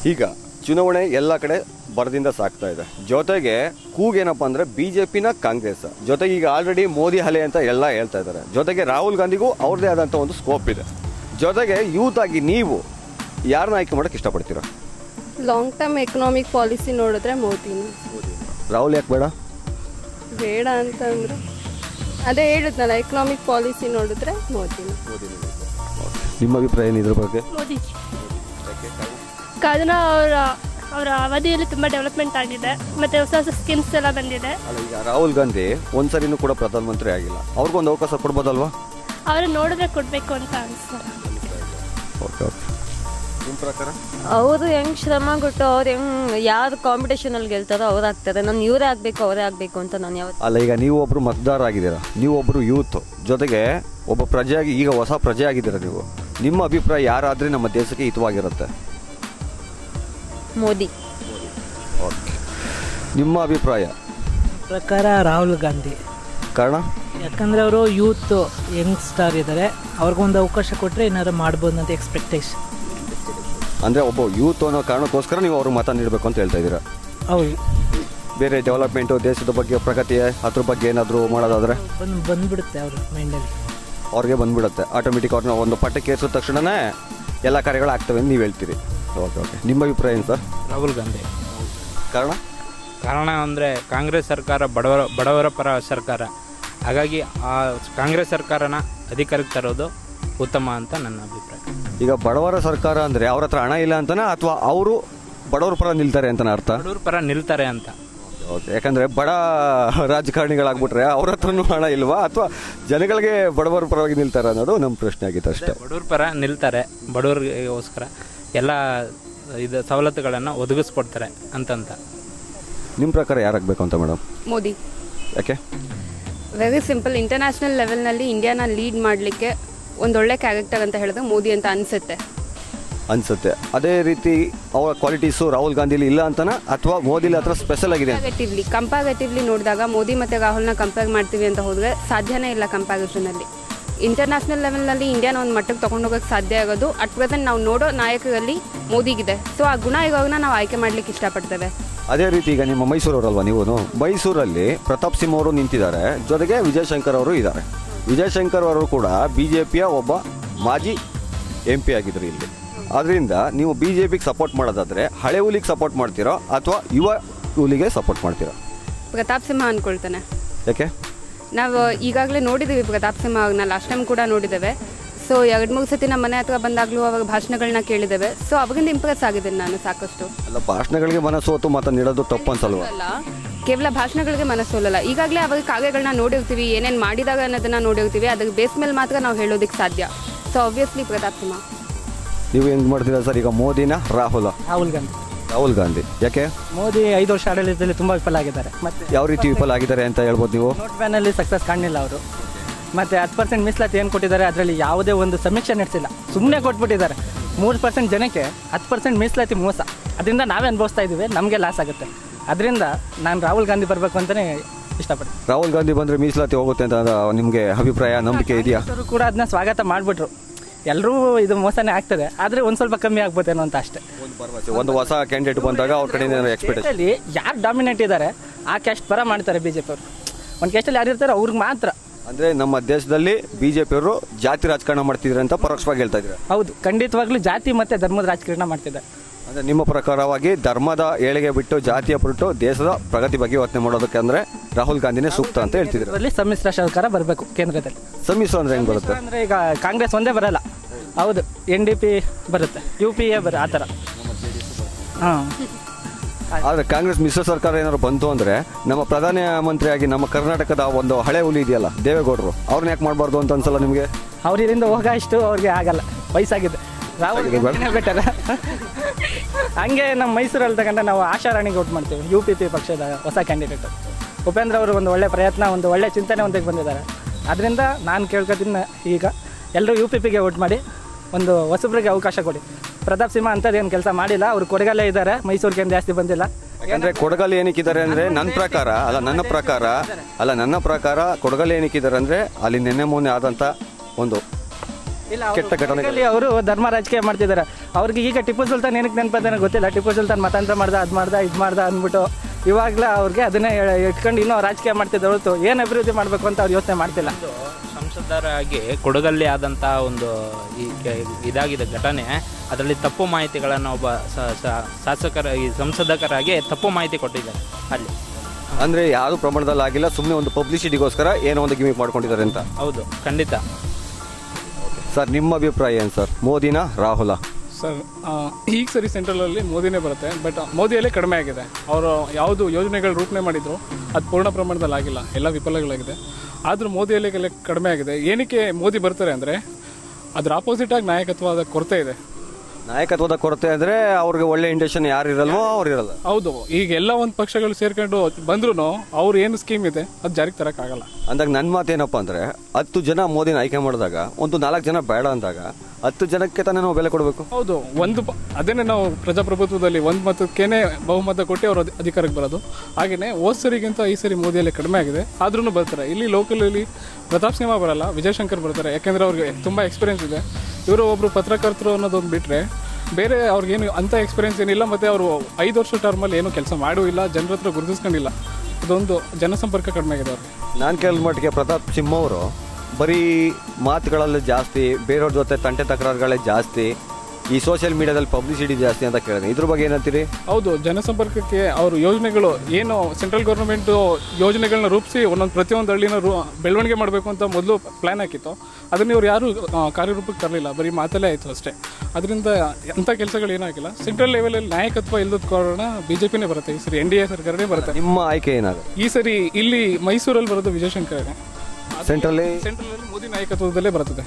ಈಗ ಚುನಾವಣೆ ಎಲ್ಲ ಕಡೆ ಬರದಿಂದ ಸಾಕ್ತಾ ಇದೆ ಜೊತೆಗೆ ಕೂಗೇನಪ್ಪ ಅಂದ್ರೆ ಬಿಜೆಪಿನ ಕಾಂಗ್ರೆಸ್ ಜೊತೆಗೆ ಈಗ ಆಲ್ರೆಡಿ ಮೋದಿ ಅಲೆ ಅಂತ ಎಲ್ಲ ಹೇಳ್ತಾ ಇದ್ದಾರೆ ಜೊತೆಗೆ ರಾಹುಲ್ ಗಾಂಧಿಗೂ ಅವ್ರದ್ದೇ ಆದಂಥ ಒಂದು ಸ್ಕೋಪ್ ಇದೆ ಜೊತೆಗೆ ಯೂತ್ ಆಗಿ ನೀವು ಯಾರನ್ನ ಆಯ್ಕೆ ಮಾಡಕ್ಕೆ ಇಷ್ಟಪಡ್ತೀರಾ ಲಾಂಗ್ ಟರ್ಮ್ ಎಕನಾಮಿಕ್ ಪಾಲಿಸಿ ನೋಡಿದ್ರೆ ಮೋದಿನ ರಾಹುಲ್ ಯಾಕೆ ಬೇಡ ಬೇಡ ಅಂತಂದ್ರೆ ಅದೇ ಹೇಳಿದ್ನಲ್ಲ ಎಕನಾಮಿಕ್ ಪಾಲಿಸಿ ನೋಡಿದ್ರೆ ಮೋದಿನ ನಿಮ್ಮ ಅಭಿಪ್ರಾಯ ಏನು ಇದ್ರ ಬಗ್ಗೆ ಮೋದಿಜಿ ಕಾರಣ ಅವರ ಅವರ ಅವಧಿಯಲ್ಲಿ ತುಂಬ ಡೆವಲಪ್ಮೆಂಟ್ ಆಗಿದೆ ಮತ್ತು ಹೊಸ ಹೊಸ ಸ್ಕೀಮ್ಸ್ ಎಲ್ಲ ಬಂದಿದೆ ಅಲ್ಲ ಈಗ ರಾಹುಲ್ ಗಾಂಧಿ ಒಂದ್ಸರಿನೂ ಕೂಡ ಪ್ರಧಾನಮಂತ್ರಿ ಆಗಿಲ್ಲ ಅವ್ರಿಗೊಂದು ಅವಕಾಶ ಕೊಡ್ಬೋದಲ್ವಾ ಅವರು ನೋಡಿದ್ರೆ ಕೊಡಬೇಕು ಅಂತ ಅನಿಸ್ತದೆ ಓಕೆ ಓಕೆ ನಿಮ್ಮ ಪ್ರಕಾರ ಅವರು ಹೆಂಗ್ ಶ್ರಮ ಕೊಟ್ಟು ಅವ್ರು ಹೆಂಗ್ ಯಾರು ಕಾಂಪಿಟೇಷನಲ್ಲಿ ಗೆಲ್ತಾರೋ ಅವ್ರು ಆಗ್ತಾರೆ ನಾನು ಇವರೇ ಆಗಬೇಕು ಅವರೇ ಆಗಬೇಕು ಅಂತ ನಾನು ಯಾವತ್ತು ಅಲ್ಲ ಈಗ ನೀವು ಒಬ್ರು ಮತದಾರ ಆಗಿದ್ದೀರಾ ನೀವು ಒಬ್ರು ಯೂತ್ ಜೊತೆಗೆ ಒಬ್ಬ ಪ್ರಜೆಯಾಗಿ ಈಗ ಹೊಸ ಪ್ರಜೆ ಆಗಿದ್ದೀರಾ ನೀವು ನಿಮ್ಮ ಅಭಿಪ್ರಾಯ ಯಾರಾದ್ರೆ ನಮ್ಮ ದೇಶಕ್ಕೆ ಹಿತವಾಗಿರುತ್ತೆ ಮೋದಿ ಓಕೆ ನಿಮ್ಮ ಅಭಿಪ್ರಾಯ ಪ್ರಕಾರ ರಾಹುಲ್ ಗಾಂಧಿ ಕಾರಣ ಯಾಕಂದರೆ ಅವರು ಯೂತ್ ಯಂಗ್ಸ್ಟಾರ್ ಇದ್ದಾರೆ ಅವ್ರಿಗೊಂದು ಅವಕಾಶ ಕೊಟ್ಟರೆ ಏನಾದ್ರು ಮಾಡ್ಬೋದು ಅಂತ ಎಕ್ಸ್ಪೆಕ್ಟೇಷನ್ ಅಂದ್ರೆ ಒಬ್ಬ ಯೂತ್ ಅನ್ನೋ ಕಾರಣಕ್ಕೋಸ್ಕರ ನೀವು ಅವ್ರಿಗೆ ಮತ ನೀಡಬೇಕು ಅಂತ ಹೇಳ್ತಾ ಇದ್ದೀರಾ ಹೌದು ಬೇರೆ ಡೆವಲಪ್ಮೆಂಟು ದೇಶದ ಬಗ್ಗೆ ಪ್ರಗತಿ ಅದ್ರ ಬಗ್ಗೆ ಏನಾದರೂ ಮಾಡೋದಾದ್ರೆ ಬಂದು ಬಂದ್ಬಿಡುತ್ತೆ ಅವ್ರ ಮೈಂಡಲ್ಲಿ ಅವ್ರಿಗೆ ಬಂದ್ಬಿಡುತ್ತೆ ಆಟೋಮೆಟಿಕ್ ಅವ್ರನ್ನ ಒಂದು ಪಟ್ಟಕ್ಕೆ ಏರಿಸಿದ ತಕ್ಷಣನೇ ಎಲ್ಲ ಕಾರ್ಯಗಳು ಆಗ್ತವೆ ಅಂತ ನೀವು ಹೇಳ್ತೀರಿ ಓಕೆ ಓಕೆ ನಿಮ್ಮ ಅಭಿಪ್ರಾಯ ಏನು ಸರ್ ರಾಹುಲ್ ಗಾಂಧಿ ಕಾರಣ ಕಾರಣ ಅಂದರೆ ಕಾಂಗ್ರೆಸ್ ಸರ್ಕಾರ ಬಡವರ ಬಡವರ ಪರ ಸರ್ಕಾರ ಹಾಗಾಗಿ ಆ ಕಾಂಗ್ರೆಸ್ ಸರ್ಕಾರನ ಅಧಿಕಾರಕ್ಕೆ ತರೋದು ಉತ್ತಮ ಅಂತ ನನ್ನ ಅಭಿಪ್ರಾಯ ಈಗ ಬಡವರ ಸರ್ಕಾರ ಅಂದರೆ ಅವ್ರ ಹತ್ರ ಹಣ ಇಲ್ಲ ಅಂತನಾ ಅಥವಾ ಅವರು ಬಡವರ ಪರ ನಿಲ್ತಾರೆ ಅಂತನ ಅರ್ಥ ಬಡವರ ಪರ ನಿಲ್ತಾರೆ ಅಂತ ಓಕೆ ಯಾಕಂದ್ರೆ ಬಡ ರಾಜಕಾರಣಿಗಳಾಗ್ಬಿಟ್ರೆ ಅವ್ರ ಹತ್ರನೂ ಹಣ ಇಲ್ವಾ ಅಥವಾ ಜನಗಳಿಗೆ ಬಡವರ ಪರವಾಗಿ ನಿಲ್ತಾರೆ ಅನ್ನೋದು ನಮ್ಮ ಪ್ರಶ್ನೆ ಆಗಿತ್ತು ಅಷ್ಟೇ ಬಡವ್ರ ಪರ ನಿಲ್ತಾರೆ ಬಡವ್ರಿಗೋಸ್ಕರ ಎಲ್ಲ ಇದು ಸವಲತ್ತುಗಳನ್ನು ಒದಗಿಸ್ಕೊಡ್ತಾರೆ ಅಂತಂತ ನಿಮ್ಮ ಪ್ರಕಾರ ಯಾರಾಗಬೇಕು ಅಂತ ಮೇಡಮ್ ಮೋದಿ ಯಾಕೆ ವೆರಿ ಸಿಂಪಲ್ ಇಂಟರ್ನ್ಯಾಷನಲ್ ಲೆವೆಲ್ನಲ್ಲಿ ಇಂಡಿಯಾನ ಲೀಡ್ ಮಾಡಲಿಕ್ಕೆ ಒಂದೊಳ್ಳೆ ಕ್ಯಾರೆಕ್ಟರ್ ಅಂತ ಹೇಳಿದ್ರೆ ಮೋದಿ ಅಂತ ಅನಿಸುತ್ತೆ ಅನ್ಸುತ್ತೆ ಅದೇ ರೀತಿ ಅವರ ಕ್ವಾಲಿಟೀಸು ರಾಹುಲ್ ಗಾಂಧಿಲಿ ಇಲ್ಲ ಅಂತನಾ ಅಥವಾ ಮೋದಿಲಿ ಹತ್ರ ಸ್ಪೆಷಲ್ ಆಗಿದೆ ಅಂತ ಕಂಪ್ಯಾರೇಟಿವ್ಲಿ ಕಂಪ್ಯಾರೇಟಿವ್ಲಿ ನೋಡಿದಾಗ ಮೋದಿ ಮತ್ತು ರಾಹುಲ್ನ ಕಂಪೇರ್ ಮಾಡ್ತೀವಿ ಅಂತ ಹೋದರೆ ಸಾಧ್ಯನೇ ಇಲ್ಲ ಕಂಪ್ಯಾರಿಸನಲ್ಲಿ ಇಂಟರ್ನ್ಯಾಷನಲ್ ಲೆವೆಲ್ನಲ್ಲಿ ಇಂಡಿಯಾನ ಒಂದು ಮಟ್ಟಕ್ಕೆ ತೊಗೊಂಡೋಗಕ್ಕೆ ಸಾಧ್ಯ ಆಗೋದು ಅಟ್ ಪ್ರೆಸೆಂಟ್ ನಾವು ನೋಡೋ ನಾಯಕರಲ್ಲಿ ಮೋದಿಗಿದೆ ಸೊ ಆ ಗುಣ ಇರೋರನ್ನ ನಾವು ಆಯ್ಕೆ ಮಾಡ್ಲಿಕ್ಕೆ ಇಷ್ಟಪಡ್ತೇವೆ ಅದೇ ರೀತಿ ಈಗ ನಿಮ್ಮ ಮೈಸೂರವರಲ್ವಾ ನೀವು ಮೈಸೂರಲ್ಲಿ ಪ್ರತಾಪ್ ಸಿಂಹ ಅವರು ನಿಂತಿದ್ದಾರೆ ಜೊತೆಗೆ ವಿಜಯಶಂಕರ್ ಅವರು ಇದ್ದಾರೆ ವಿಜಯಶಂಕರ್ ಅವರು ಕೂಡ ಬಿ ಜೆ ಪಿಯ ಒಬ್ಬ ಮಾಜಿ ಎಂ ಪಿ ಆಗಿದ್ರು ಇಲ್ಲಿ ಅದರಿಂದ ನೀವು ಬಿ ಜೆ ಪಿಗೆ ಸಪೋರ್ಟ್ ಮಾಡೋದಾದ್ರೆ ಹಳೆ ಹುಲಿಗೆ ಸಪೋರ್ಟ್ ಮಾಡ್ತೀರೋ ಅಥವಾ ಯುವ ಹುಲಿಗೆ ಸಪೋರ್ಟ್ ಮಾಡ್ತೀರೋ ಪ್ರತಾಪ್ ಸಿಂಹ ಅಂದ್ಕೊಳ್ತಾನೆ ಯಾಕೆ ನಾವು ಈಗಾಗಲೇ ನೋಡಿದ್ದೀವಿ ಪ್ರತಾಪ್ ಸಿಂಹ ಅವ್ರನ್ನ ಲಾಸ್ಟ್ ಟೈಮ್ ಕೂಡ ನೋಡಿದ್ದೇವೆ ಸೊ ಎರಡು ಮೂರು ಸತಿ ನಮ್ಮ ಮನೆ ಹತ್ರ ಬಂದಾಗಲೂ ಅವಾಗ ಭಾಷಣಗಳನ್ನ ಕೇಳಿದ್ದೇವೆ ಸೊ ಅವರಿಂದ ಇಂಪ್ರೆಸ್ ಆಗಿದ್ದೀನಿ ನಾನು ಸಾಕಷ್ಟು ಅಲ್ಲ ಭಾಷಣಗಳಿಗೆ ಮನಸ್ಸೋತು ಮತ ನೀಡೋದು ತಪ್ಪು ಅನ್ಸಲ್ವಾ ಅಲ್ಲ ಕೇವಲ ಭಾಷಣಗಳಿಗೆ ಮನಸ್ಸೋಲಲ್ಲ ಈಗಾಗಲೇ ಅವಾಗ ಕಾರ್ಯಗಳನ್ನ ನೋಡಿರ್ತೀವಿ ಏನೇನು ಮಾಡಿದಾಗ ಅನ್ನೋದನ್ನ ನೋಡಿರ್ತೀವಿ ಅದ್ರ ಬೇಸ್ ಮೇಲೆ ಮಾತ್ರ ನಾವು ಹೇಳೋದಕ್ಕೆ ಸಾಧ್ಯ ಸೊ ಆಬ್ವಿಯಸ್ಲಿ ಪ್ರತಾಪ್ ಸಿಂಹ ನೀವು ಹೆಂಗ್ ಮಾಡ್ತೀರಾ ಸರ್ ಈಗ ಮೋದಿನ ರಾಹುಲ್ ರಾಹುಲ್ ಗಾಂಧಿ ರಾಹುಲ್ ಗಾಂಧಿ ಯಾಕೆ ಮೋದಿ ಐದು ವರ್ಷ ಆಡಳಿತದಲ್ಲಿ ತುಂಬ ವಿಫಲ ಆಗಿದ್ದಾರೆ ಮತ್ತೆ ಯಾವ ರೀತಿ ವಿಫಲ ಆಗಿದ್ದಾರೆ ಅಂತ ಹೇಳ್ಬೋದು ನೀವು ನೋಟ್ ಬ್ಯಾನಲ್ಲಿ ಸಕ್ಸಸ್ ಕಾಣಲಿಲ್ಲ ಅವರು ಮತ್ತು ಹತ್ತು ಪರ್ಸೆಂಟ್ ಮೀಸಲಾತಿ ಏನು ಕೊಟ್ಟಿದ್ದಾರೆ ಅದರಲ್ಲಿ ಯಾವುದೇ ಒಂದು ಸಮೀಕ್ಷೆ ನಡೆಸಿಲ್ಲ ಸುಮ್ಮನೆ ಕೊಟ್ಬಿಟ್ಟಿದ್ದಾರೆ ಮೂರು ಪರ್ಸೆಂಟ್ ಜನಕ್ಕೆ ಹತ್ತು ಪರ್ಸೆಂಟ್ ಮೀಸಲಾತಿ ಮೋಸ ಅದರಿಂದ ನಾವೇ ಅನುಭವಿಸ್ತಾ ಇದ್ದೀವಿ ನಮಗೆ ಲಾಸ್ ಆಗುತ್ತೆ ಅದರಿಂದ ನಾನು ರಾಹುಲ್ ಗಾಂಧಿ ಬರಬೇಕು ಅಂತಲೇ ಇಷ್ಟಪಡ್ತೀನಿ ರಾಹುಲ್ ಗಾಂಧಿ ಬಂದ್ರೆ ಮೀಸಲಾತಿ ಹೋಗುತ್ತೆ ಅಂತ ನಿಮಗೆ ಅಭಿಪ್ರಾಯ ನಂಬಿಕೆ ಇದೆಯಾ ಅವರು ಕೂಡ ಅದನ್ನ ಸ್ವಾಗತ ಮಾಡಿಬಿಟ್ರು ಎಲ್ಲರೂ ಇದು ಮೋಸನೇ ಆಗ್ತದೆ ಆದರೆ ಒಂದು ಸ್ವಲ್ಪ ಕಮ್ಮಿ ಆಗ್ಬೋದೇನೋ ಅಂತ ಅಷ್ಟೇ ಒಂದು ಹೊಸ ಕ್ಯಾಂಡಿಡೇಟ್ ಬಂದಾಗ ಅವ್ರ ಕಡೆಯಿಂದ ಎಕ್ಸ್ಪೆಕ್ಟೇಷನ್ ಅಲ್ಲಿ ಯಾರು ಡಾಮಿನೇಟ್ ಇದ್ದಾರೆ ಆ ಕ್ಯಾಸ್ಟ್ ಪರ ಮಾಡ್ತಾರೆ ಬಿ ಜೆ ಪಿ ಅವರು ಒಂದು ಕ್ಯಾಸ್ಟಲ್ಲಿ ಯಾರು ಇರ್ತಾರೆ ಅವ್ರಿಗೆ ಮಾತ್ರ ಅಂದ್ರೆ ನಮ್ಮ ದೇಶದಲ್ಲಿ ಬಿಜೆಪಿಯವರು ಜಾತಿ ರಾಜಕಾರಣ ಮಾಡ್ತಿದ್ರೆ ಅಂತ ಪರೋಕ್ಷವಾಗಿ ಹೇಳ್ತಾ ಇದ್ದಾರೆ ಹೌದು ಖಂಡಿತವಾಗ್ಲೂ ಜಾತಿ ಮತ್ತು ಧರ್ಮದ ರಾಜಕಾರಣ ಮಾಡ್ತಿದ್ದಾರೆ ಅಂದ್ರೆ ನಿಮ್ಮ ಪ್ರಕಾರವಾಗಿ ಧರ್ಮದ ಏಳಿಗೆ ಬಿಟ್ಟು ಜಾತಿಯ ಬಿಟ್ಟು ದೇಶದ ಪ್ರಗತಿ ಬಗ್ಗೆ ಯೋಚನೆ ಮಾಡೋದಕ್ಕೆ ಅಂದ್ರೆ ರಾಹುಲ್ ಗಾಂಧಿನೇ ಸೂಕ್ತ ಅಂತ ಹೇಳ್ತಿದ್ರು ಅದರಲ್ಲಿ ಸಮ್ಮಿಶ್ರ ಸರ್ಕಾರ ಬರಬೇಕು ಕೇಂದ್ರದಲ್ಲಿ ಸಮ್ಮಿಶ್ರ ಅಂದ್ರೆ ಹೆಂಗ್ ಬರುತ್ತೆ ಅಂದರೆ ಈಗ ಕಾಂಗ್ರೆಸ್ ಒಂದೇ ಬರಲ್ಲ ಹೌದು ಎನ್ ಡಿ ಪಿ ಬರುತ್ತೆ ಯು ಪಿ ಎ ಬರ ಆ ಥರ ಹಾಂ ಆದ್ರೆ ಕಾಂಗ್ರೆಸ್ ಮಿಶ್ರ ಸರ್ಕಾರ ಏನಾದ್ರು ಬಂತು ಅಂದ್ರೆ ನಮ್ಮ ಪ್ರಧಾನ ಮಂತ್ರಿಯಾಗಿ ನಮ್ಮ ಕರ್ನಾಟಕದ ಒಂದು ಹಳೆ ಹುಲಿ ಇದೆಯಲ್ಲ ದೇವೇಗೌಡರು ಅವ್ರನ್ನ ಯಾಕೆ ಮಾಡಬಾರ್ದು ಅಂತ ಅನ್ಸಲ್ಲ ನಿಮಗೆ ಅವ್ರು ಇಲ್ಲಿಂದ ಹೋಗ ಇಷ್ಟು ಅವ್ರಿಗೆ ಆಗಲ್ಲ ವಯಸ್ಸಾಗಿದೆ ರಾಹುಲ್ ಗಾಂಧಿನೇ ಬೆಟರ್ ಹಂಗೆ ನಮ್ಮ ಮೈಸೂರಲ್ಲಿ ತಗೊಂಡ ನಾವು ಆಶಾ ರಾಣಿಗೆ ಔಟ್ ಮಾಡ್ತೀವಿ ಯು ಪಿ ಪಿ ಪಕ್ಷದ ಹೊಸ ಕ್ಯಾಂಡಿಡೇಟ್ ಉಪೇಂದ್ರ ಅವರು ಒಂದು ಒಳ್ಳೆ ಪ್ರಯತ್ನ ಒಂದು ಒಳ್ಳೆ ಚಿಂತನೆ ಒಂದಿಗೆ ಬಂದಿದ್ದಾರೆ ಅದರಿಂದ ನಾನು ಕೇಳ್ಕೊತೀನಿ ಈಗ ಎಲ್ಲರೂ ಯು ಪಿ ಪಿಗೆ ಔಟ್ ಮಾಡಿ ಒಂದು ಹೊಸಬ್ರಿಗೆ ಅವಕಾಶ ಕೊಡಿ ಪ್ರತಾಪ್ ಸಿಂಹ ಅಂಥದ್ದೇನು ಕೆಲಸ ಮಾಡಿಲ್ಲ ಅವ್ರು ಕೊಡಗಲ್ಲೇ ಇದ್ದಾರೆ ಮೈಸೂರಿಗೆ ಏನು ಜಾಸ್ತಿ ಬಂದಿಲ್ಲ ಯಾಕಂದ್ರೆ ಕೊಡಗಲ್ಲಿ ಏನಕ್ಕಿದ್ದಾರೆ ಅಂದ್ರೆ ನನ್ನ ಪ್ರಕಾರ ಅಲ್ಲ ನನ್ನ ಪ್ರಕಾರ ಅಲ್ಲ ನನ್ನ ಪ್ರಕಾರ ಕೊಡಗಲ್ಲಿ ಏನಕ್ಕಿದ್ದಾರೆ ಅಂದ್ರೆ ಅಲ್ಲಿ ನಿನ್ನೆ ಮೊನ್ನೆ ಆದಂತ ಒಂದು ಕೆಟ್ಟ ಘಟನೆ ಅವರು ಧರ್ಮ ರಾಜಕೀಯ ಮಾಡ್ತಿದ್ದಾರೆ ಅವ್ರಿಗೆ ಈಗ ಟಿಪ್ಪು ಸುಲ್ತಾನ್ ಏನಕ್ಕೆ ನೆನಪಂತಾನೆ ಗೊತ್ತಿಲ್ಲ ಟಿಪ್ಪು ಸುಲ್ತಾನ್ ಮತಾಂತರ ಮಾಡ್ದ ಅದು ಮಾಡ್ದ ಇದು ಮಾಡ್ದ ಅಂದ್ಬಿಟ್ಟು ಇವಾಗಲೇ ಅವ್ರಿಗೆ ಅದನ್ನೇ ಹೇಳ- ಇಟ್ಕೊಂಡು ಇನ್ನೂ ರಾಜಕೀಯ ಮಾಡ್ತಿದ್ದ ಹೊರತು ಏನು ಅಭಿವೃದ್ಧಿ ಮಾಡಬೇಕು ಅಂತ ಅವ್ರು ಯೋಚನೆ ಮಾಡ್ತಿಲ್ಲ ಸಂಸದರಾಗಿ ಕೊಡಗಲ್ಲಿ ಆದಂಥ ಒಂದು ಈ ಕೆ- ಇದಾಗಿದೆ ಘಟನೆ ಅದರಲ್ಲಿ ತಪ್ಪು ಮಾಹಿತಿಗಳನ್ನು ಒಬ್ಬ ಸ- ಸ- ಶಾಸಕರ ಈ ಸಂಸದಕರಾಗಿ ತಪ್ಪು ಮಾಹಿತಿ ಕೊಟ್ಟಿದ್ದಾರೆ ಅಲ್ಲಿ ಅಂದ್ರೆ ಯಾವುದು ಪ್ರಮಾಣದಲ್ಲಿ ಆಗಿಲ್ಲ ಸುಮ್ಮನೆ ಒಂದು ಪಬ್ಲಿಸಿಟಿಗೋಸ್ಕರ ಏನೋ ಒಂದು ಗಿಮಿಕ್ ಮಾಡ್ಕೊಂಡಿದ್ದಾರೆ ಅಂತ ಹೌದು ಖಂಡಿತ ಸರ್ ನಿಮ್ಮ ಅಭಿಪ್ರಾಯ ಏನು ಸರ್ ಮೋದಿನ ರಾಹುಲ ಸರ್ ಆ, ಈಗ ಸರಿ ಸೆಂಟ್ರಲಲ್ಲಿ ಮೋದಿನೇ ಬರುತ್ತೆ ಬಟ್ ಮೋದಿಯಲ್ಲೇ ಕಡಿಮೆ ಆಗಿದೆ ಅವರು ಯಾವುದು ಯೋಜನೆಗಳು ರೂಪಣೆ ಮಾಡಿದ್ರು ಅದು ಪೂರ್ಣ ಪ್ರಮಾಣದಲ್ಲಿ ಆಗಿಲ್ಲ ಎಲ್ಲ ವಿಫಲಗಳಾಗಿದೆ ಆದರೂ ಮೋದಿಯಲ್ಲೇ ಕೆಲ ಕಡಿಮೆ ಆಗಿದೆ ಏನಕ್ಕೆ ಮೋದಿ ಬರ್ತಾರೆ ಅಂದರೆ ಅದ್ರ ಆಪೋಸಿಟ್ ಆಗಿ ನಾಯಕತ್ವದ ಕೊರತೆ ಇದೆ ನಾಯಕತ್ವದ ಕೊರತೆ ಅಂದ್ರೆ ಅವ್ರಿಗೆ ಒಳ್ಳೆ ಇಂಟೆನ್ಷನ್ ಯಾರು ಇರಲ್ವೋ ಅವ್ರು ಇರಲ್ಲ ಹೌದು ಈಗ ಎಲ್ಲ ಒಂದು ಪಕ್ಷಗಳು ಸೇರ್ಕೊಂಡು ಬಂದ್ರೂ ಅವ್ರು ಏನು ಸ್ಕೀಮ್ ಇದೆ ಅದು ಜಾರಿಗೆ ತರೋಕ್ಕಾಗಲ್ಲ ಅಂದಾಗ ನನ್ನ ಮಾತೇನಪ್ಪ ಅಂದ್ರೆ ಹತ್ತು ಜನ ಮೋದಿನ ಆಯ್ಕೆ ಮಾಡಿದಾಗ ಒಂದು ನಾಲ್ಕು ಜನ ಬೇಡ ಅಂದಾಗ ಹತ್ತು ಜನಕ್ಕೆ ತಾನೇ ನಾವು ಬೆಲೆ ಕೊಡಬೇಕು ಹೌದು ಒಂದು ಪ- ಅದೇನೆ ನಾವು ಪ್ರಜಾಪ್ರಭುತ್ವದಲ್ಲಿ ಒಂದು ಮತಕ್ಕೇನೆ ಬಹುಮತ ಕೊಟ್ಟು ಅವರು ಅಧಿ- ಅಧಿಕಾರಕ್ಕೆ ಬರೋದು ಹಾಗೆಯೇ ಹೋದ್ ಸರಿಗಿಂತ ಈ ಸರಿ ಮೋದಿಯಲ್ಲಿ ಕಡಿಮೆ ಆಗಿದೆ ಆದ್ರೂ ಬರ್ತಾರೆ ಇಲ್ಲಿ ಲೋಕಲಲ್ಲಿ ಪ್ರತಾಪ್ ಸಿಂಹ ಬರಲ್ಲ ವಿಜಯಶಂಕರ್ ಬರ್ತಾರೆ ಯಾಕೆಂದ್ರೆ ಅವ್ರಿಗೆ ತುಂಬ ಎಕ್ಸ್ಪೀರಿಯನ್ಸ್ ಇದೆ ಇವರು ಒಬ್ಬರು ಪತ್ರಕರ್ತರು ಅನ್ನೋದೊಂದು ಬಿಟ್ಟರೆ ಬೇರೆ ಅವ್ರಿಗೇನು ಅಂಥ ಎಕ್ಸ್ಪೀರಿಯನ್ಸ್ ಏನಿಲ್ಲ ಮತ್ತು ಅವರು ಐದು ವರ್ಷ ಟರ್ಮಲ್ಲಿ ಏನೂ ಕೆಲಸ ಮಾಡೂ ಇಲ್ಲ ಜನರ ಹತ್ರ ಗುರುತಿಸ್ಕೊಂಡಿಲ್ಲ ಅದೊಂದು ಜನಸಂಪರ್ಕ ಕಡಿಮೆ ಆಗಿದೆ ಅವ್ರಿಗೆ ನಾನು ಕೇಳಿದ ಮಟ್ಟಿಗೆ ಪ್ರತಾಪ್ ಸಿಂಹ ಅವರು ಬರೀ ಮಾತುಗಳಲ್ಲಿ ಜಾಸ್ತಿ ಬೇರೆಯವ್ರ ಜೊತೆ ತಂಟೆ ತಕರಾರುಗಳೇ ಜಾಸ್ತಿ ಈ ಸೋಷಿಯಲ್ ಮೀಡಿಯಾದಲ್ಲಿ ಪಬ್ಲಿಸಿಟಿ ಜಾಸ್ತಿ ಅಂತ ಕೇಳಿದೆ ಇದ್ರ ಬಗ್ಗೆ ಏನಂತೀರಿ ಹೌದು ಜನಸಂಪರ್ಕಕ್ಕೆ ಅವರು ಯೋಜನೆಗಳು ಏನು ಸೆಂಟ್ರಲ್ ಗೌರ್ಮೆಂಟು ಯೋಜನೆಗಳನ್ನ ರೂಪಿಸಿ ಒಂದೊಂದು ಪ್ರತಿಯೊಂದು ಹಳ್ಳಿನ ರೂ ಬೆಳವಣಿಗೆ ಮಾಡಬೇಕು ಅಂತ ಮೊದಲು ಪ್ಲ್ಯಾನ್ ಹಾಕಿತ್ತು ಅದನ್ನು ಇವ್ರು ಯಾರು ಆ, ಕಾರ್ಯರೂಪಕ್ಕೆ ತರಲಿಲ್ಲ ಬರೀ ಮಾತಲ್ಲೇ ಆಯಿತು ಅಷ್ಟೇ ಅದರಿಂದ ಅಂಥ ಕೆಲಸಗಳು ಏನೂ ಆಗಿಲ್ಲ ಸೆಂಟ್ರಲ್ ಲೆವೆಲಲ್ಲಿ ನಾಯಕತ್ವ ಇಲ್ಲದ ಕಾರಣ ಬಿ ಜೆ ಪಿನೇ ಬರುತ್ತೆ ಈ ಸರಿ ಎನ್ ಡಿ ಎ ಸರ್ಕಾರನೇ ಬರುತ್ತೆ ನಿಮ್ಮ ಆಯ್ಕೆ ಏನಾಗುತ್ತೆ ಈ ಸರಿ ಇಲ್ಲಿ ಮೈಸೂರಲ್ಲಿ ಬರೋದು ವಿಜಯಶಂಕರ್ ಸೆಂಟ್ರಲ್ಲಿ ಸೆಂಟ್ರಲಲ್ಲಿ ಮೋದಿ ನಾಯಕತ್ವದಲ್ಲೇ ಬರ್ತದೆ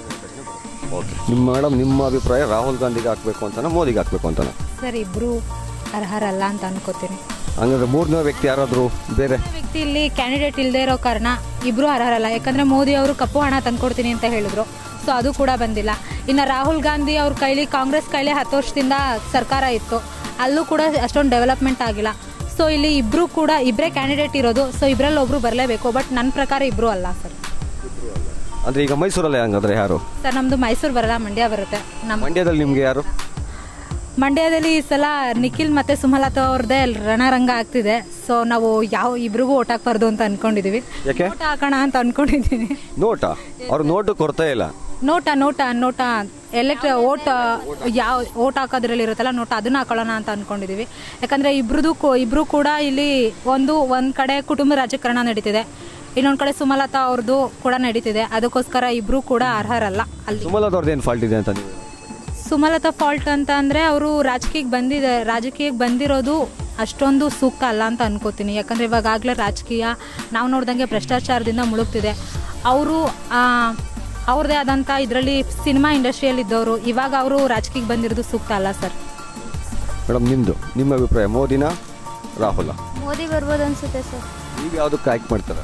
ಓಕೆ ನಿಮ್ಮ ಮೇಡಮ್ ನಿಮ್ಮ ಅಭಿಪ್ರಾಯ ರಾಹುಲ್ ಗಾಂಧಿಗೆ ಹಾಕ್ಬೇಕು ಅಂತಾನೆ ಮೋದಿಗೆ ಹಾಕ್ಬೇಕು ಅಂತಾನೆ ಸರ್ ಇಬ್ಬರು ಅರ್ಹರಲ್ಲ ಅಂತ ಅನ್ಕೋತೀನಿ ಹಂಗಂದ್ರೆ ಮೂರನೇ ವ್ಯಕ್ತಿ ಯಾರಾದರೂ ಬೇರೆ ವ್ಯಕ್ತಿ ಇಲ್ಲಿ ಕ್ಯಾಂಡಿಡೇಟ್ ಇಲ್ಲದೆ ಇರೋ ಕಾರಣ ಇಬ್ಬರು ಅರ್ಹರಲ್ಲ ಯಾಕಂದರೆ ಮೋದಿ ಅವರು ಕಪ್ಪು ಹಣ ತಂದ್ಕೊಡ್ತೀನಿ ಅಂತ ಹೇಳಿದ್ರು ಸೊ ಅದು ಕೂಡ ಬಂದಿಲ್ಲ ಇನ್ನು ರಾಹುಲ್ ಗಾಂಧಿ ಅವ್ರ ಕೈಲಿ ಕಾಂಗ್ರೆಸ್ ಕೈಲಿ ಹತ್ತು ವರ್ಷದಿಂದ ಸರ್ಕಾರ ಇತ್ತು ಅಲ್ಲೂ ಕೂಡ ಅಷ್ಟೊಂದು ಡೆವಲಪ್ಮೆಂಟ್ ಆಗಿಲ್ಲ ಸೊ ಇಲ್ಲಿ ಇಬ್ಬರು ಕೂಡ ಇಬ್ಬರೇ ಕ್ಯಾಂಡಿಡೇಟ್ ಇರೋದು ಸೊ ಇಬ್ಬರಲ್ಲಿ ಒಬ್ಬರು ಬರಲೇಬೇಕು ಬಟ್ ನನ್ನ ಪ್ರಕಾರ ಇಬ್ಬರು ಅಲ್ಲ ಸರ್ ಅಂದ್ರೆ ಈಗ ಮೈಸೂರಲ್ಲೇ ಹಂಗಂದ್ರೆ ಯಾರು ಸರ್ ನಮ್ಮದು ಮೈಸೂರು ಬರಲ್ಲ ಮಂಡ್ಯ ಬರುತ್ತೆ ನಮ್ಮ ಮಂಡ್ಯದಲ್ಲಿ ನಿಮ್ಗೆ ಯಾರು ಮಂಡ್ಯದಲ್ಲಿ ಈ ಸಲ ನಿಖಿಲ್ ಮತ್ತೆ ಸುಮಲತಾ ಅವ್ರದ್ದೇ ರಣರಂಗ ಆಗ್ತಿದೆ ಸೊ ನಾವು ಯಾವ ಇಬ್ರಿಗೂ ಓಟ್ ಹಾಕ್ಬಾರ್ದು ಅಂತ ಅನ್ಕೊಂಡಿದೀವಿ ಯಾಕೆ ಓಟ್ ಹಾಕೋಣ ಅಂತ ಅನ್ಕೊಂಡಿದ್ದೀನಿ ನೋಟಾ ಅವ್ರು ನೋಟು ಕೊರತೆ ಇಲ್ಲ NOTA NOTA NOTA elect vote ಯಾವ ಓಟ್ ಹಾಕೋದ್ರಲ್ಲಿ ಇರುತ್ತಲ್ಲ ನೋಟ ಅದನ್ನ ಹಾಕೊಳ್ಳೋಣ ಅಂತ ಅನ್ಕೊಂಡಿದೀವಿ ಯಾಕಂದ್ರೆ ಇಬ್ರದ್ದು ಇಬ್ರು ಕೂಡ ಇಲ್ಲಿ ಒಂದು ಒಂದ್ ಕಡೆ ಕುಟುಂಬ ರಾಜಕಾರಣ ನಡೀತಿದೆ ಇನ್ನೊಂದ್ ಕಡೆ ಸುಮಲತಾ ಅವ್ರದ್ದು ಕೂಡ ನಡೀತಿದೆ ಅದಕ್ಕೋಸ್ಕರ ಇಬ್ರು ಕೂಡ ಅರ್ಹರಲ್ಲ ಅಲ್ಲಿ ಸುಮಲದವ್ರದ್ದು ಏನು ಫಾಲ್ಟ್ ಇದೆ ಅಂತ ನೀವು ಸುಮಲತಾ ಫಾಲ್ಟ್ ಅಂತ ಅಂದರೆ ಅವರು ರಾಜಕೀಯಕ್ಕೆ ಬಂದಿದೆ ರಾಜಕೀಯಕ್ಕೆ ಬಂದಿರೋದು ಅಷ್ಟೊಂದು ಸೂಕ್ತ ಅಲ್ಲ ಅಂತ ಅನ್ಕೋತೀನಿ ಯಾಕಂದರೆ ಇವಾಗಲೇ ರಾಜಕೀಯ ನಾವು ನೋಡ್ದಂಗೆ ಭ್ರಷ್ಟಾಚಾರದಿಂದ ಮುಳುಗ್ತಿದೆ ಅವರು ಅವ್ರದ್ದೇ ಆದಂಥ ಇದರಲ್ಲಿ ಸಿನಿಮಾ ಇಂಡಸ್ಟ್ರಿಯಲ್ಲಿ ಇದ್ದವರು ಇವಾಗ ಅವರು ರಾಜಕೀಯಕ್ಕೆ ಬಂದಿರೋದು ಸೂಕ್ತ ಅಲ್ಲ ಸರ್ ಮೇಡಮ್ ನಿಮ್ಮದು ನಿಮ್ಮ ಅಭಿಪ್ರಾಯ ಮೋದಿನ ರಾಹುಲ ಮೋದಿ ಬರ್ಬೋದು ಅನ್ಸುತ್ತೆ ಸರ್ ಈಗ ಯಾವುದಕ್ಕೆ ಆಯ್ಕೆ ಮಾಡ್ತಾರೆ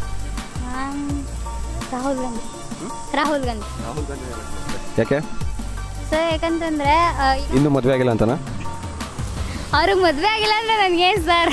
ರಾಹುಲ್ ಗಾಂಧಿ ರಾಹುಲ್ ಗಾಂಧಿ ಯಾಕೆ ಸರ್ ಯಾಕಂತಂದ್ರೆ ಆ, ಈಗ ಇನ್ನೂ ಮದುವೆ ಆಗಿಲ್ಲ ಅಂತನಾ ಅವ್ರಿಗೆ ಮದುವೆ ಆಗಿಲ್ಲ ಅಂದ್ರೆ ನನಗೇನು ಸರ್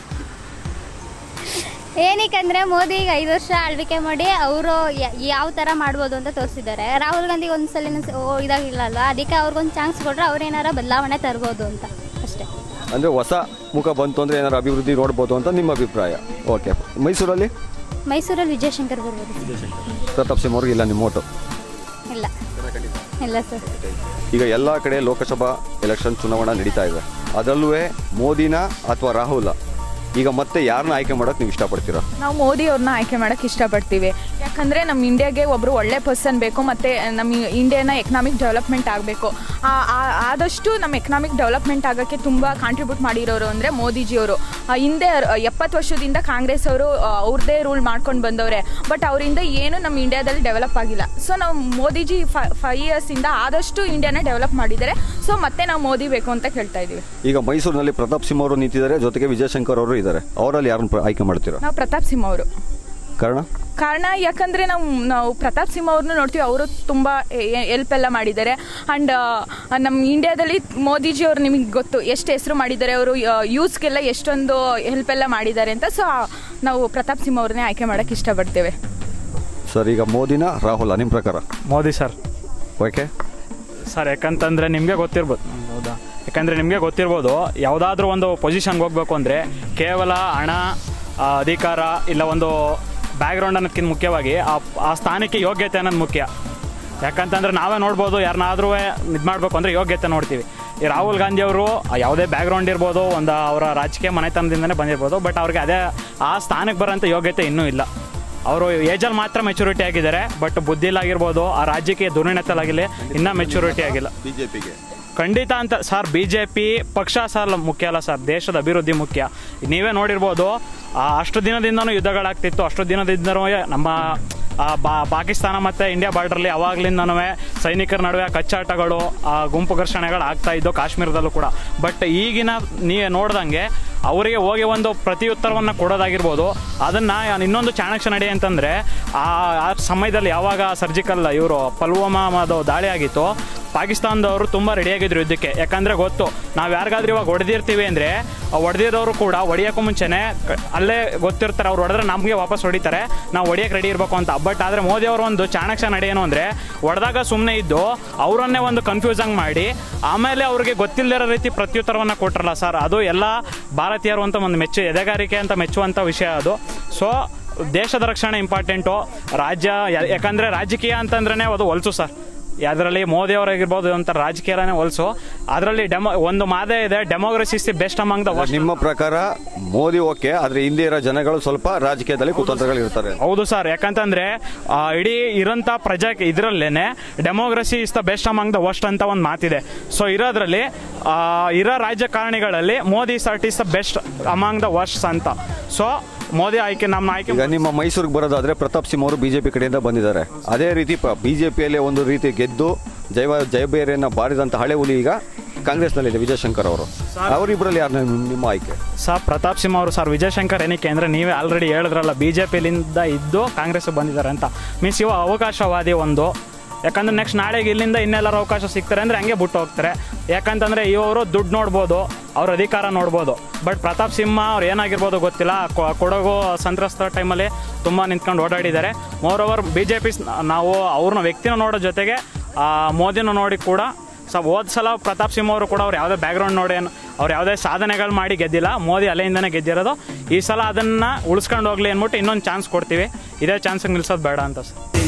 ಏನಕ್ಕಂದ್ರೆ ಮೋದಿ ಈಗ ಐದು ವರ್ಷ ಆಳ್ವಿಕೆ ಮಾಡಿ ಅವರು ಯಾವ ಥರ ಮಾಡ್ಬೋದು ಅಂತ ತೋರಿಸಿದ್ದಾರೆ ರಾಹುಲ್ ಗಾಂಧಿಗೆ ಒಂದು ಸಲ ಇದಾಗಿಲ್ಲ ಅಲ್ವಾ ಅದಕ್ಕೆ ಅವ್ರಿಗೊಂದು ಚಾನ್ಸ್ ಕೊಟ್ಟರೆ ಅವ್ರೇನಾರ ಬದಲಾವಣೆ ತರ್ಬೋದು ಅಂತ ಅಷ್ಟೇ ಅಂದರೆ ಹೊಸ ಮುಖ ಬಂತು ಅಂದರೆ ಏನಾದ್ರು ಅಭಿವೃದ್ಧಿ ನೋಡ್ಬೋದು ಅಂತ ನಿಮ್ಮ ಅಭಿಪ್ರಾಯ ಓಕೆ ಮೈಸೂರಲ್ಲಿ ಮೈಸೂರಲ್ಲಿ ವಿಜಯಶಂಕರ್ ಬರ್ಬೋದು ಪ್ರತಾಪ್ ಸಿಂಹ ಅವ್ರಿಗೆ ಇಲ್ಲ ನಿಮ್ಮ ಓಟು ಇಲ್ಲ ಇಲ್ಲ ಸರ್ ಈಗ ಎಲ್ಲ ಕಡೆ ಲೋಕಸಭಾ ಎಲೆಕ್ಷನ್ ಚುನಾವಣಾ ನಡೀತಾ ಇದೆ ಅದರಲ್ಲೂ ಮೋದಿನ ಅಥವಾ ರಾಹುಲ ಈಗ ಮತ್ತೆ ಯಾರನ್ನ ಆಯ್ಕೆ ಮಾಡೋಕೆ ನೀವು ಇಷ್ಟಪಡ್ತೀರಾ ನಾವು ಮೋದಿ ಅವ್ರನ್ನ ಆಯ್ಕೆ ಮಾಡೋಕ್ಕೆ ಇಷ್ಟಪಡ್ತೀವಿ ಯಾಕಂದರೆ ನಮ್ಮ ಇಂಡಿಯಾಗೆ ಒಬ್ಬರು ಒಳ್ಳೆ ಪರ್ಸನ್ ಬೇಕು ಮತ್ತು ನಮ್ಮ ಇಂಡಿಯಾನ ಎಕನಾಮಿಕ್ ಡೆವಲಪ್ಮೆಂಟ್ ಆಗಬೇಕು ಆದಷ್ಟು ನಮ್ಮ ಎಕನಾಮಿಕ್ ಡೆವಲಪ್ಮೆಂಟ್ ಆಗೋಕ್ಕೆ ತುಂಬ ಕಾಂಟ್ರಿಬ್ಯೂಟ್ ಮಾಡಿರೋರು ಅಂದರೆ ಮೋದಿಜಿಯವರು ಹಿಂದೆ ಎಪ್ಪತ್ತು ವರ್ಷದಿಂದ ಕಾಂಗ್ರೆಸ್ ಅವರು ಅವ್ರದ್ದೇ ರೂಲ್ ಮಾಡ್ಕೊಂಡು ಬಂದವ್ರೆ ಬಟ್ ಅವರಿಂದ ಏನು ನಮ್ಮ ಇಂಡಿಯಾದಲ್ಲಿ ಡೆವಲಪ್ ಆಗಿಲ್ಲ ಸೊ ನಾವು ಮೋದಿಜಿ ಫೈವ್ ಇಯರ್ಸಿಂದ ಆದಷ್ಟು ಇಂಡಿಯಾನ ಡೆವಲಪ್ ಮಾಡಿದ್ದಾರೆ ಸೊ ಮತ್ತೆ ನಾವು ಮೋದಿ ಬೇಕು ಅಂತ ಕೇಳ್ತಾ ಇದ್ದೀವಿ ಈಗ ಮೈಸೂರಿನಲ್ಲಿ ಪ್ರತಾಪ್ ಸಿಂಹ ಅವರು ನಿಂತಿದ್ದಾರೆ ಜೊತೆಗೆ ವಿಜಯಶಂಕರ್ ಅವರು ಇದ್ದಾರೆ ಅವರಲ್ಲಿ ಯಾರನ್ನ ಪ್ರ- ಆಯ್ಕೆ ಮಾಡ್ತೀರಾ ನಾವು ಪ್ರತಾಪ್ ಸಿಂಹ ಅವರು ಕಾರಣ ಕಾರಣ ಯಾಕಂದರೆ ನಾವು ನಾವು ಪ್ರತಾಪ್ ಸಿಂಹ ಅವ್ರನ್ನೂ ನೋಡ್ತೀವಿ ಅವರು ತುಂಬ ಎಲ್ಪ್ ಎಲ್ಲ ಮಾಡಿದ್ದಾರೆ ಆ್ಯಂಡ್ ನಮ್ಮ ಇಂಡಿಯಾದಲ್ಲಿ ಮೋದಿಜಿ ಅವರು ನಿಮಗೆ ಗೊತ್ತು ಎಷ್ಟು ಹೆಸರು ಮಾಡಿದ್ದಾರೆ ಅವರು ಯೂತ್ಸ್ಗೆಲ್ಲ ಎಷ್ಟೊಂದು ಹೆಲ್ಪ್ ಎಲ್ಲ ಮಾಡಿದ್ದಾರೆ ಅಂತ ಸೊ ನಾವು ಪ್ರತಾಪ್ ಸಿಂಹ ಅವ್ರನ್ನೇ ಆಯ್ಕೆ ಮಾಡೋಕ್ಕೆ ಇಷ್ಟಪಡ್ತೇವೆ ಸರ್ ಈಗ ಮೋದಿನ ರಾಹುಲ ನಿಮ್ಮ ಪ್ರಕಾರ ಮೋದಿ ಸರ್ ಓಕೆ ಸರ್ ಯಾಕಂತಂದರೆ ನಿಮಗೆ ಗೊತ್ತಿರ್ಬೋದು ಹ್ಮ್, ಹೌದಾ ಯಾಕಂದರೆ ನಿಮಗೆ ಗೊತ್ತಿರ್ಬೋದು ಯಾವುದಾದ್ರೂ ಒಂದು ಪೊಸಿಷನ್ಗೆ ಹೋಗ್ಬೇಕು ಅಂದರೆ ಕೇವಲ ಹಣ ಆ, ಅಧಿಕಾರ ಇಲ್ಲ ಒಂದು ಬ್ಯಾಕ್ಗ್ರೌಂಡ್ ಅನ್ನೋದಕ್ಕಿಂತ ಮುಖ್ಯವಾಗಿ ಆ ಆ ಸ್ಥಾನಕ್ಕೆ ಯೋಗ್ಯತೆ ಅನ್ನೋದು ಮುಖ್ಯ ಯಾಕಂತಂದ್ರೆ ನಾವೇ ನೋಡ್ಬೋದು ಯಾರನ್ನಾದ್ರೂ ಇದು ಮಾಡಬೇಕು ಅಂದರೆ ಯೋಗ್ಯತೆ ನೋಡ್ತೀವಿ ಈ ರಾಹುಲ್ ಗಾಂಧಿ ಅವರು ಯಾವುದೇ ಬ್ಯಾಕ್ಗ್ರೌಂಡ್ ಇರ್ಬೋದು ಒಂದು ಅವರ ರಾಜಕೀಯ ಮನೆತನದಿಂದನೇ ಬಂದಿರ್ಬೋದು ಬಟ್ ಅವ್ರಿಗೆ ಅದೇ ಆ ಸ್ಥಾನಕ್ಕೆ ಬರೋಂಥ ಯೋಗ್ಯತೆ ಇನ್ನೂ ಇಲ್ಲ ಅವರು ಏಜಲ್ಲಿ ಮಾತ್ರ ಮೆಚುರಿಟಿ ಆಗಿದ್ದಾರೆ ಬಟ್ ಬುದ್ಧಿಲಾಗಿರ್ಬೋದು ಆ ರಾಜಕೀಯ ದುರ್ನಿಣತಲಾಗಿಲ್ಲ ಇನ್ನೂ ಮೆಚುರಿಟಿ ಆಗಿಲ್ಲ ಬಿಜೆಪಿಗೆ ಖಂಡಿತ ಅಂತ ಸರ್ ಬಿ ಜೆ ಪಿ ಪಕ್ಷ ಸರ್ ಮುಖ್ಯ ಅಲ್ಲ ಸರ್ ದೇಶದ ಅಭಿವೃದ್ಧಿ ಮುಖ್ಯ ನೀವೇ ನೋಡಿರ್ಬೋದು ಆ, ಅಷ್ಟು ದಿನದಿಂದನೂ ಯುದ್ಧಗಳಾಗ್ತಿತ್ತು ಅಷ್ಟು ದಿನದಿಂದನೂ ನಮ್ಮ ಆ, ಬಾ ಪಾಕಿಸ್ತಾನ ಮತ್ತು ಇಂಡಿಯಾ ಬಾರ್ಡ್ರಲ್ಲಿ ಅವಾಗ್ಲಿಂದನೂ ಸೈನಿಕರ ನಡುವೆ ಕಚ್ಚಾಟಗಳು ಆ, ಗುಂಪು ಘರ್ಷಣೆಗಳು ಆಗ್ತಾ ಇದ್ದು ಕಾಶ್ಮೀರದಲ್ಲೂ ಕೂಡ ಬಟ್ ಈಗಿನ ನೀವೇ ನೋಡ್ದಂಗೆ ಅವರಿಗೆ ಹೋಗಿ ಒಂದು ಪ್ರತಿಯುತ್ತರವನ್ನು ಕೊಡೋದಾಗಿರ್ಬೋದು ಅದನ್ನು ಇನ್ನೊಂದು ಚಾಣಕ್ಷ ನಡೆ ಅಂತಂದರೆ ಆ ಆ ಸಮಯದಲ್ಲಿ ಯಾವಾಗ ಸರ್ಜಿಕಲ್ ಇವರು ಪಲ್ವಾಮಾದು ದಾಳಿ ಆಗಿತ್ತು ಪಾಕಿಸ್ತಾನದವರು ತುಂಬ ರೆಡಿಯಾಗಿದ್ರು ಯುದ್ಧಕ್ಕೆ ಯಾಕಂದರೆ ಗೊತ್ತು ನಾವು ಯಾರಿಗಾದ್ರೂ ಇವಾಗ ಹೊಡೆದಿರ್ತೀವಿ ಅಂದರೆ ಹೊಡೆದಿರೋರು ಕೂಡ ಹೊಡಿಯೋಕ್ಕೂ ಮುಂಚೆನೇ ಕ- ಅಲ್ಲೇ ಗೊತ್ತಿರ್ತಾರೆ ಅವ್ರು ಹೊಡೆದ್ರೆ ನಮಗೆ ವಾಪಸ್ ಹೊಡಿತಾರೆ ನಾವು ಹೊಡಿಯೋಕೆ ರೆಡಿ ಇರಬೇಕು ಅಂತ ಬಟ್ ಆದರೆ ಮೋದಿ ಅವರು ಒಂದು ಚಾಣಕ್ಷ ನಡೆ ಏನು ಅಂದರೆ ಹೊಡೆದಾಗ ಸುಮ್ಮನೆ ಇದ್ದು ಅವರನ್ನೇ ಒಂದು ಕನ್ಫ್ಯೂಸಂಗ್ ಮಾಡಿ ಆಮೇಲೆ ಅವ್ರಿಗೆ ಗೊತ್ತಿಲ್ಲದಿರೋ ರೀತಿ ಪ್ರತ್ಯುತ್ತರವನ್ನು ಕೊಟ್ರಲ್ಲ ಸರ್ ಅದು ಎಲ್ಲ ಭಾರತೀಯರು ಅಂತ ಒಂದು ಮೆಚ್ಚು ಎದೆಗಾರಿಕೆ ಅಂತ ಮೆಚ್ಚುವಂಥ ವಿಷಯ ಅದು ಸೊ ದೇಶದ ರಕ್ಷಣೆ ಇಂಪಾರ್ಟೆಂಟು ರಾಜ್ಯ ಯಾ- ಯಾಕಂದರೆ ರಾಜಕೀಯ ಅಂತಂದ್ರೇ ಅದು ಹೊಲ್ಸು ಸರ್ ಅದರಲ್ಲಿ ಮೋದಿ ಅವರಾಗಿರ್ಬೋದು ಅಂತ ರಾಜಕೀಯನೇ ಹೊಲ್ಸು ಅದರಲ್ಲಿ ಡೆಮೋ ಒಂದು ಮಾದೇ ಇದೆ democracy is the best among the ನಿಮ್ಮ ಪ್ರಕಾರ ಮೋದಿ ಓಕೆ ಆದ್ರೆ ಹಿಂದೆ ಇರೋ ಜನಗಳು ಸ್ವಲ್ಪ ರಾಜಕೀಯದಲ್ಲಿ ಕುತಂತ್ರಗಳು ಇರ್ತಾರೆ ಹೌದು ಸರ್ ಯಾಕಂತಂದ್ರೆ ಆ, ಇಡೀ ಇರೋಂಥ ಪ್ರಜಾ ಇದರಲ್ಲೇನೆ democracy is the best among the worst ಅಂತ ಒಂದು ಮಾತಿದೆ ಸೊ ಇರೋದ್ರಲ್ಲಿ ಆ, ಇರೋ ರಾಜಕಾರಣಿಗಳಲ್ಲಿ Modi sir is the best among the worst ಅಂತ ಸೊ ಮೋದಿ ಆಯ್ಕೆ ನಮ್ಮ ಆಯ್ಕೆ ಈಗ ನಿಮ್ಮ ಮೈಸೂರಿಗೆ ಬರೋದಾದ್ರೆ ಪ್ರತಾಪ್ ಸಿಂಹ ಅವರು ಬಿಜೆಪಿ ಕಡೆಯಿಂದ ಬಂದಿದ್ದಾರೆ ಅದೇ ರೀತಿ ಬಿಜೆಪಿಯಲ್ಲಿ ಒಂದು ರೀತಿ ಗೆದ್ದು ಜೈವ ಜಯಬೇರಿಯನ್ನ ಬಾರಿದಂತ ಹಳೆ ಹುಲಿ ಈಗ ಕಾಂಗ್ರೆಸ್ನಲ್ಲಿದೆ ವಿಜಯಶಂಕರ್ ಅವರು ಅವರಿಬ್ಬರಲ್ಲಿ ಯಾರು ನಿಮ್ಮ ಆಯ್ಕೆ ಸರ್ ಪ್ರತಾಪ್ ಸಿಂಹ ಅವರು ಸರ್ ವಿಜಯಶಂಕರ್ ಏನಕ್ಕೆ ಅಂದರೆ ನೀವೇ ಆಲ್ರೆಡಿ ಹೇಳಿದ್ರಲ್ಲ ಬಿ ಜೆ ಪಿಲಿಂದ ಇದ್ದು ಕಾಂಗ್ರೆಸ್ ಬಂದಿದ್ದಾರೆ ಅಂತ ಮೀನ್ಸ್ ಇವ ಅವಕಾಶವಾದಿ ಒಂದು ಯಾಕಂದ್ರೆ ನೆಕ್ಸ್ಟ್ ನಾಳೆಗೆ ಇಲ್ಲಿಂದ ಇನ್ನೆಲ್ಲರ ಅವಕಾಶ ಸಿಗ್ತಾರೆ ಅಂದರೆ ಹಂಗೆ ಬಿಟ್ಟು ಹೋಗ್ತಾರೆ ಯಾಕಂತಂದರೆ ಇವರು ದುಡ್ಡು ನೋಡ್ಬೋದು ಅವ್ರ ಅಧಿಕಾರ ನೋಡ್ಬೋದು ಬಟ್ ಪ್ರತಾಪ್ ಸಿಂಹ ಅವ್ರು ಏನಾಗಿರ್ಬೋದು ಗೊತ್ತಿಲ್ಲ ಕೊ- ಕೊಡಗು ಸಂತ್ರಸ್ತ ಟೈಮಲ್ಲಿ ತುಂಬ ನಿಂತ್ಕೊಂಡು ಓಡಾಡಿದ್ದಾರೆ more over B J P ನಾವು ಅವ್ರನ್ನ ವ್ಯಕ್ತಿನ ನೋಡೋ ಜೊತೆಗೆ ಆ, ಮೋದಿನ ನೋಡಿ ಕೂಡ ಸೊ ಹೋದ ಸಲ ಪ್ರತಾಪ್ ಸಿಂಹ ಅವರು ಕೂಡ ಅವ್ರು ಯಾವುದೇ ಬ್ಯಾಕ್ಗ್ರೌಂಡ್ ನೋಡಿ ಏನು ಅವ್ರು ಯಾವುದೇ ಸಾಧನೆಗಳು ಮಾಡಿ ಗೆದ್ದಿಲ್ಲ ಮೋದಿ ಅಲೆಯಿಂದನೇ ಗೆದ್ದಿರೋದು ಈ ಸಲ ಅದನ್ನು ಉಳಿಸ್ಕೊಂಡು ಹೋಗ್ಲಿ ಅಂದ್ಬಿಟ್ಟು ಇನ್ನೊಂದು ಚಾನ್ಸ್ ಕೊಡ್ತೀವಿ ಇದೇ ಚಾನ್ಸಿಗೆ ನಿಲ್ಸೋದು ಬೇಡ ಅಂತ ಸರ್